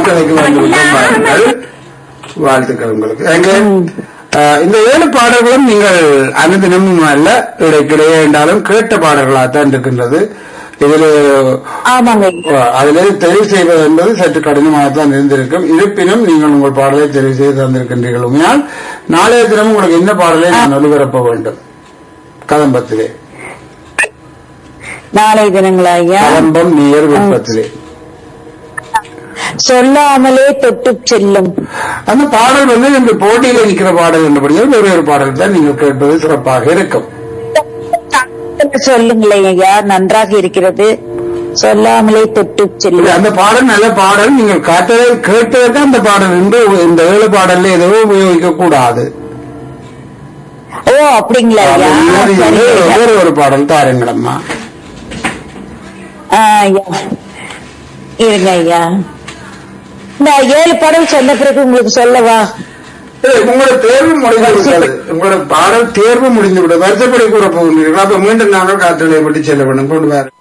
காற்றலைக்கு வந்து விட்டோம் பாருங்கள் வாழ்த்துக்கள் உங்களுக்கு எங்க அஹ், இந்த ஏழு பாடல்களும் நீங்கள் அனுதினமும் அல்ல இடைக்கிடையே என்றாலும் கேட்ட பாடல்களாகத்தான் இருக்கின்றது இதில் ஆமாங்க அதிலே தெரிவு செய்வது என்பது சற்று கடினமாகத்தான் இருந்திருக்கும் இருப்பினும் நீங்கள் உங்கள் பாடலை தெரிவு செய்து தந்திருக்கின்றீர்கள் உண்மையால் நாளைய தினம் உங்களுக்கு என்ன பாடலை நான் ஒளிபரப்ப வேண்டும் கதம்பத்திலே நாளை தினங்களா ஐயா கதம்பம் நீர் விருப்பத்திலே சொல்லாமலே தொட்டு செல்லும் அந்த பாடல் வந்து இந்த போட்டியில் நிற்கிற பாடல் என்றபடியால் ஒரு ஒரு பாடல் தான் நீங்கள் கேட்பது சிறப்பாக இருக்கும் சொல்லுங்களேன் ஐயா நன்றாக இருக்கிறது சொல்லாமலே தொட்டு இல்ல, செல்லும் அந்த பாடல் நல்ல பாடல் நீங்கள் காத்ததை கேட்டதற்கு அந்த பாடல் என்று இந்த ஏழு பாடல்ல எதுவும் உபயோகிக்க கூடாது ஓ அப்படிங்களா ஐயா அது சரி ஐயா. வேறு ஒரு பாடல் தாருங்களம்மா ஆ, ஐயா இருங்க ஐயா இந்த ஏழு படம் சொன்ன பிறகு உங்களுக்கு சொல்லவா ஏய், உங்களோட தேர்வு முடிந்து விட்டது உங்களோட பாடல் தேர்வு முடிந்து விட்டது வருத்தப்படி கூற போகிறீர்கள் அப்ப மீண்டும் நாங்கள் காற்றலை பற்றி செல்ல வேண்டும் கொண்டு வர